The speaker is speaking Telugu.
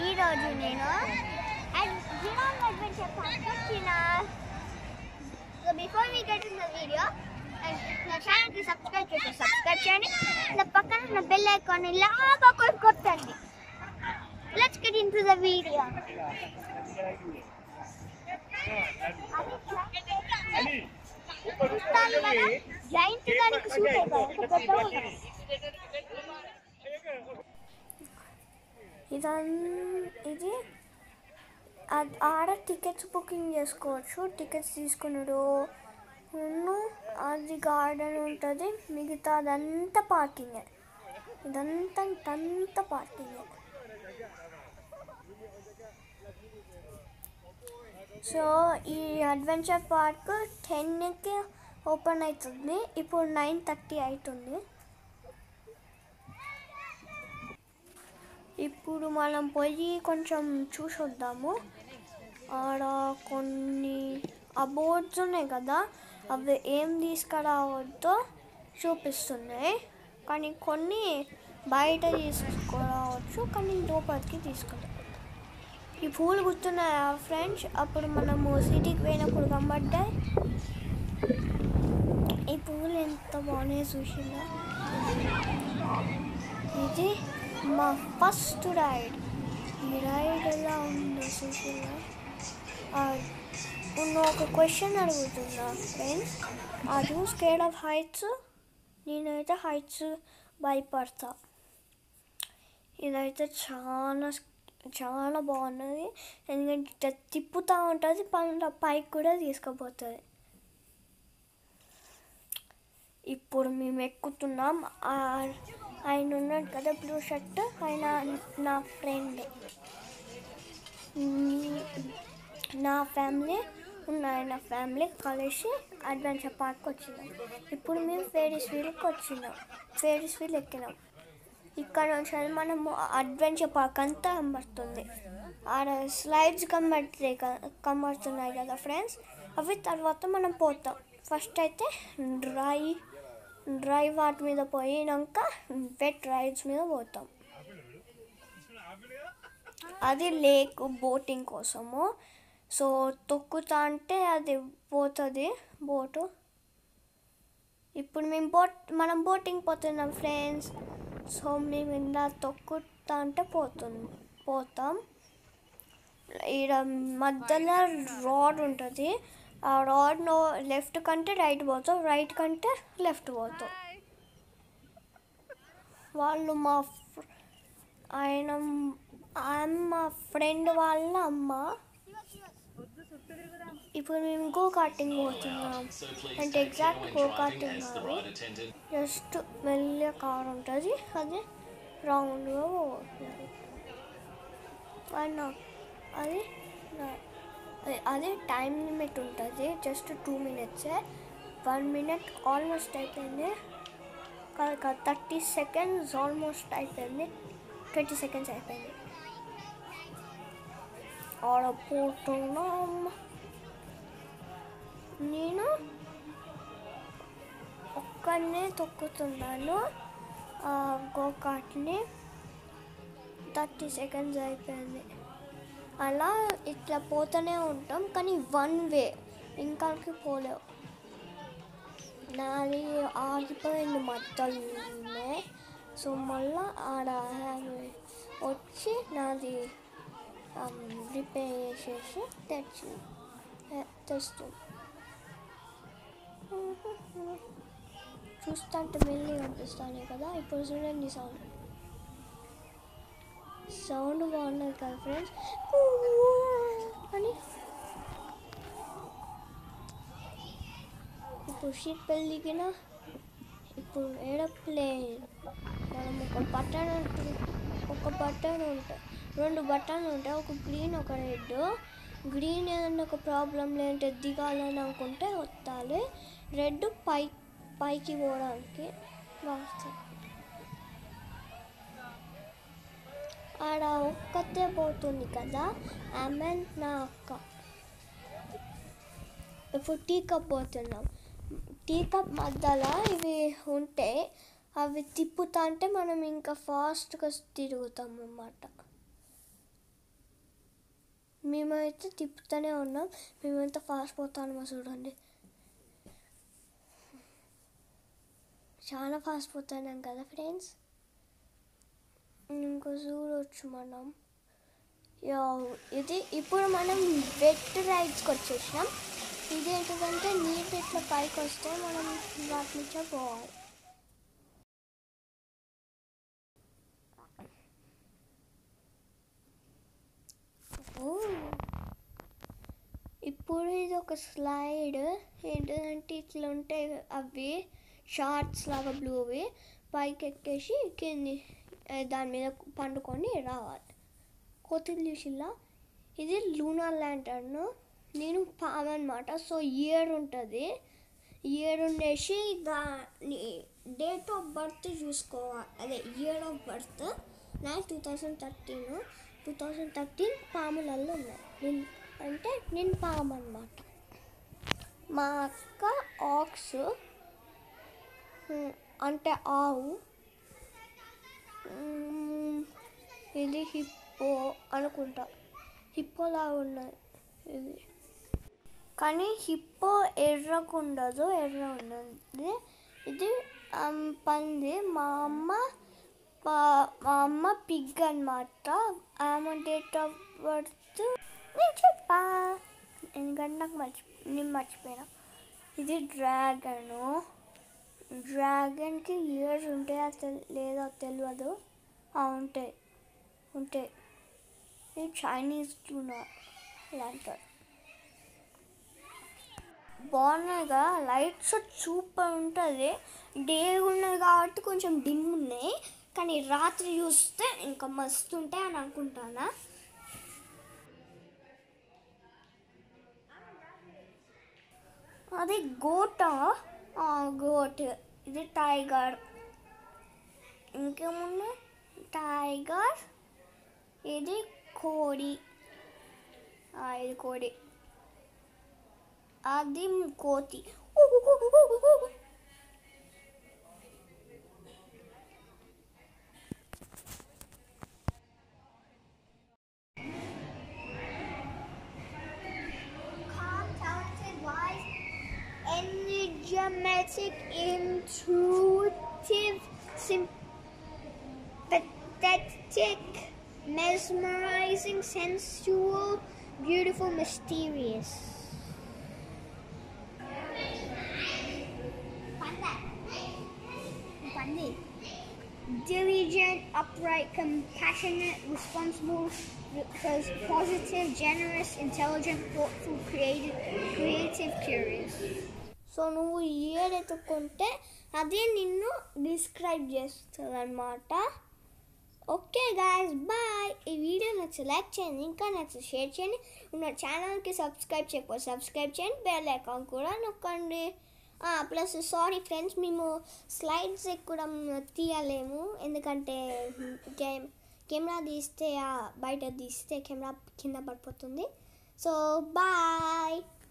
ఈరోజు నేను జిరాన్ అడ్వెంచర్ పార్క్ వచ్చిన so before we get in the video నా ఛానల్కి సబ్స్క్రైబ్ చేసి సబ్స్క్రైబ్ చేయండి నా పక్కన నా బెల్ ఐకాన్ ఇలాగా కొ- కొట్టండి let's get in to the video giant దానికి సూట్ అయిపోయి ఇదన్ ఇది అద్- ఆడ టికెట్స్ బుకింగ్ చేసుకోవచ్చు టికెట్స్ తీసుకున్నాడు ఉన్ను అది గార్డెన్ ఉంటుంది మిగతా అదంతా పార్కింగ్ ఇదంతా అంతా పార్కింగ్ సో ఈ అడ్వెంచర్ పార్క్ టెన్కి ఓపెన్ అవుతుంది ఇప్పుడు నైన్ థర్టీ అవుతుంది ఇప్పుడు మనం పోయి కొంచెం చూసొద్దాము ఆడ కొన్ని ఆ బోర్డ్స్ ఉన్నాయి కదా అవి ఏం తీసుకురావద్దో చూపిస్తున్నాయి కానీ కొన్ని బయట తీసుకురావచ్చు కానీ లోపలికి తీసుకురా ఈ పూలు గుర్తున్నాయా ఫ్రెండ్స్ అప్పుడు మనము సిటీకి పోయినప్పుడు కనబడ్డాయి ఈ పూలు ఎంత బాగున్నాయి చూసిందా ఇది మా ఫస్ట్ రైడ్ ఈ రైడ్ ఎలా ఉందో చూసిందా ఉన్న ఒక క్వశ్చన్ అడుగుతున్నా friends are you scared of heights నేనైతే హైట్స్ భయపడతా ఇదైతే చాలా చాలా బాగున్నది ఎందుకంటే ఇట్లా తిప్పుతూ ఉంటుంది పైన పైకి కూడా తీసుకుపోతుంది ఇప్పుడు మేము ఎక్కుతున్నాం ఆ- ఆయన ఉన్నాడు కదా బ్లూ షర్ట్ ఆయన నా ఫ్రెండ్ నా ఫ్యామిలీ ఉన్న ఆయన ఫ్యామిలీ కలిసి అడ్వెంచర్ పార్క్ వచ్చినాం ఇప్పుడు మేము ఫేరీస్ వీల్కి వచ్చినాం ఫేరీస్ వీల్ ఎక్కినాం ఇక్కడ నుంచి అది మనము అడ్వెంచర్ పార్క్ అంతా కనబడుతుంది ఆడ స్లైడ్స్ కనబడుతున్నాయి కదా కనబడుతున్నాయి కదా ఫ్రెండ్స్ అవి తర్వాత మనం పోతాం ఫస్ట్ అయితే డ్రై డ్రై వాటి మీద పోయినాక వెట్ రైడ్స్ మీద పోతాం అది లేక్ బోటింగ్ కోసము సో తొక్కుతా అంటే అది పోతుంది బోటు ఇప్పుడు మేము బోట్ మనం బోటింగ్ పోతున్నాం ఫ్రెండ్స్ సో మేము ఇలా తొక్కుతా అంటే పోతుంది పోతాం ఈడ మధ్యలో రాడ్ ఉంటుంది ఆ రాడ్ నో లెఫ్ట్ కంటే రైట్ పోతాం రైట్ కంటే లెఫ్ట్ పోతాం వాళ్ళు మా fr- ఆయన ఆయన మా ఫ్రెండ్ వాళ్ళ అమ్మ ఇప్పుడు మేము గో కార్టింగ్ పోతున్నాం అంటే ఎగ్జాక్ట్ గో కార్టింగ్ కాదు జస్ట్ మెల్లి కార్ ఉంటుంది అది రౌండ్గా పోతుంది అది నా- అది నా- అది- అది టైం లిమిట్ ఉంటుంది జస్ట్ టూ మినిట్సే వన్ మినిట్ ఆల్మోస్ట్ అయిపోయింది కాదు కాదు థర్టీ సెకండ్స్ ఆల్మోస్ట్ అయిపోయింది ట్వంటీ సెకండ్స్ అయిపోయింది ఆడపోతున్నాం నేను ఒక్కనే తొక్కుతున్నాను ఆ గోకాట్ని థర్టీ సెకండ్స్ అయిపోయింది అలా ఇట్లా పోతూనే ఉంటాం కానీ వన్ వే ఇంకాకి పోలేవు నాది ఆగిపోయింది మధ్యలోనే సో మళ్ళా ఆడ వచ్చి నాది రిపేర్ చేసేసి తెచ్చి తెస్తుంది చూస్తుంటే మెల్లి కనిపిస్తానే కదా ఇప్పుడు చూడండి సౌండ్ సౌండ్ బాగున్నది కదా ఫ్రెండ్స్ అని ఇప్పుడు షీట్ పెళ్ళికిన ఇప్పుడు ఏడప్లేన్ మనం ఒక బటన్ ఉంటుంది ఒక బటన్ ఉంటుంది రెండు బటన్లు ఉంటాయి ఒక గ్రీన్ ఒక రెడ్ గ్రీన్ ఏదన్నా ఒక ప్రాబ్లం లేదంటే దిగాలని అనుకుంటే వత్తాలి రెడ్ పై పైకి పోవడానికి వస్తుంది ఆడ ఒక్కతే పోతుంది కదా ఆమె నా అక్క ఇప్పుడు టీ కప్ పోతున్నాం టీ కప్ మధ్యలో ఇవి ఉంటే అవి తిప్పుతా అంటే మనం ఇంకా ఫాస్ట్గా తిరుగుతాం అన్నమాట మేమైతే తిప్పుతూనే ఉన్నాం మేమెంత ఫాస్ట్ పోతామో చూడండి చాలా ఫాస్ట్ పోతున్నాం కదా ఫ్రెండ్స్ ఇంకో చూడవచ్చు మనం యా, ఇది ఇప్పుడు మనం వెట్ రైడ్స్కి వచ్చేసినాం ఇది ఏంటంటే నీళ్ళు ఇట్లా పైకి వస్తే మనం వాటి నుంచే పోవాలి ఓ. ఇప్పుడు ఇది ఒక స్లైడ్ ఏంటంటే ఇట్లా ఉంటాయి అవి షార్ట్స్ లాగా బ్లూవి పైకి ఎక్కేసి కింది ఆ, దాని మీద పండుకొని రావాలి కోతులు చూసిల్లా ఇది లూనార్ ల్యాంటర్న్ నేను పాము అనమాట సో ఇయర్ ఉంటుంది ఇయర్ ఉండేసి దాని డేట్ ఆఫ్ బర్త్ చూసుకోవాలి అదే ఇయర్ ఆఫ్ బర్త్ నా two thousand thirteen two thousand thirteen పాములలో ఉన్నాయి నేను అంటే నేను పాము అనమాట మా అక్క ఆక్స్ అంటే ఆవు మ్మ్, ఇది హిప్పో అనుకుంటా హిప్పోలా ఉన్నది ఇది కానీ హిప్పో ఎర్రకు ఉండదు ఎర్ర ఉన్నది ఇది ఆమ్, పంది మా అమ్మ మా- మా అమ్మ పిగ్ అనమాట ఆమె డేట్ ఆఫ్ బర్త్ నేను చెప్పా ఎందుకంటే నాకు మర్చి నేను మర్చిపోయినా ఇది డ్రాగను డ్రాగన్కి ఇయర్స్ ఉంటాయా తెల్- లేదో తెలియదు ఆ, ఉంటాయి ఉంటాయి ఇది చైనీస్ ట్యూనా లాంటర్ బాగున్నాయిగా లైట్స్ సూపర్ ఉంటుంది డే ఉన్నది కాబట్టి కొంచెం డిమ్ ఉన్నాయి కానీ రాత్రి చూస్తే ఇంకా మస్తు ఉంటాయి అని అనుకుంటానా అది గోట గోట్ ఇది టైగర్ ఇంకేమున్నాయి టైగర్ ఇది కోడి ఆ, ఇది కోడి అది కోతి calm, talented, wise, enigmatic, intuitive, sympathetic, mesmerizing, sensual, beautiful, mysterious. Diligent, upright, compassionate, responsible, because positive, generous, intelligent, thoughtful, creative, creative, curious. So నువ్వు ఇయర్ ఎత్తుకుంటే అదే నిన్ను డిస్క్రైబ్ చేస్తుంది అనమాట ఓకే గాయస్ బాయ్ ఈ వీడియో నచ్చి లైక్ చేయండి ఇంకా నచ్చి షేర్ చేయండి ఉన్న ఛానల్కి సబ్స్క్రైబ్ చేయకపోతే సబ్స్క్రైబ్ చేయండి బెల్ ఐకాన్ కూడా నొక్కండి ప్లస్ సారీ ఫ్రెండ్స్ మేము స్లైడ్స్ ఎక్కడం తీయలేము ఎందుకంటే కెమ్ కెమెరా తీస్తే ఆ, బయట తీస్తే కెమెరా కింద పడిపోతుంది సో బాయ్